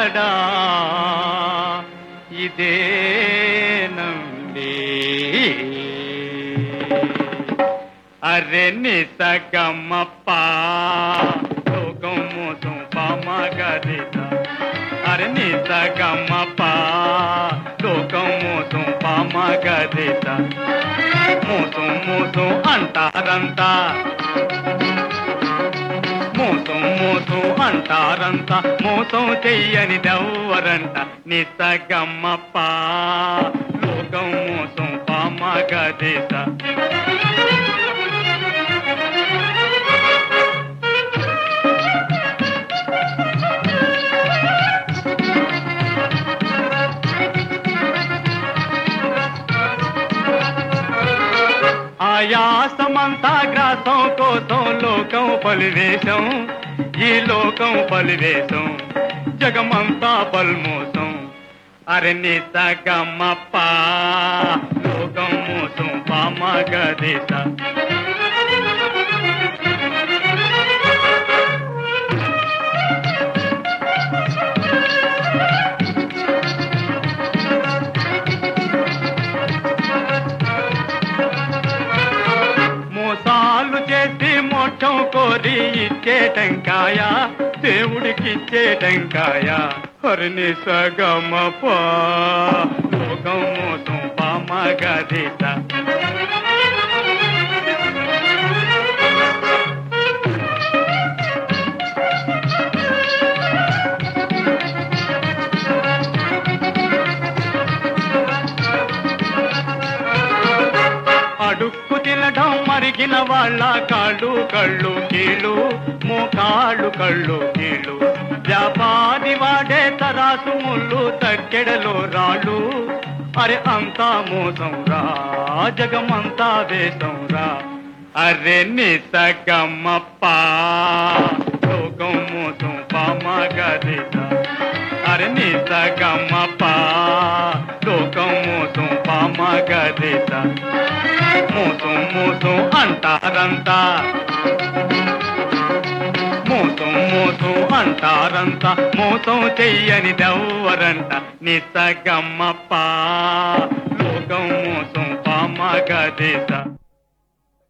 ఎక్కడా ఇదే నండి అరే నిసగమ్మప్ప లోకం మోసం పామగరిత అరే నిసగమ్మప్ప లోకం మోసం పామగరిత మోసం మోసం అంటారంతా మోసం మోసం అంటారంత మోసం చెయ్యని దవ్వరంట నిసగమ్మప్ప లోకం మోసం పామగదేశ ఆయాసమంతా గ్రాసం కోసం లోకం పలివేశం ఈ లోకం పలివేశం జగమంతా పల్మోసం అరే నిసగమ్మప్ప లోకం మోసం పామగదేశ మోసాలు చేసి మోక్షం కోరి ఇచ్చే టెంకాయ దేవుడికి ఇచ్చే టెంకాయ హరిని సగమప లోకం మోసం పామగదిత అడుక్కు తినడం మరిగిన వాళ్ళ కాళ్ళు కళ్ళు కీళ్ళు మోకాళ్ళు కళ్ళు కీళ్ళు వ్యాపారి వాడే తరాసు ముళ్ళు తక్కెడలో రాళ్ళు అరే అంతా మోసం రా జగమంతా వేషం రా అరే నిసగమ్మప్ప లోకం మోసం పామగదిత అరే నిసగమ్మప్ప లోకం మోసం పామగదిత మోసం మోసం అంటారంతా మోసం మోసం అంటారంతా మోసం చెయ్యని దవ్వరంట నిసగమ్మప్ప లోకం మోసం పామగదేశ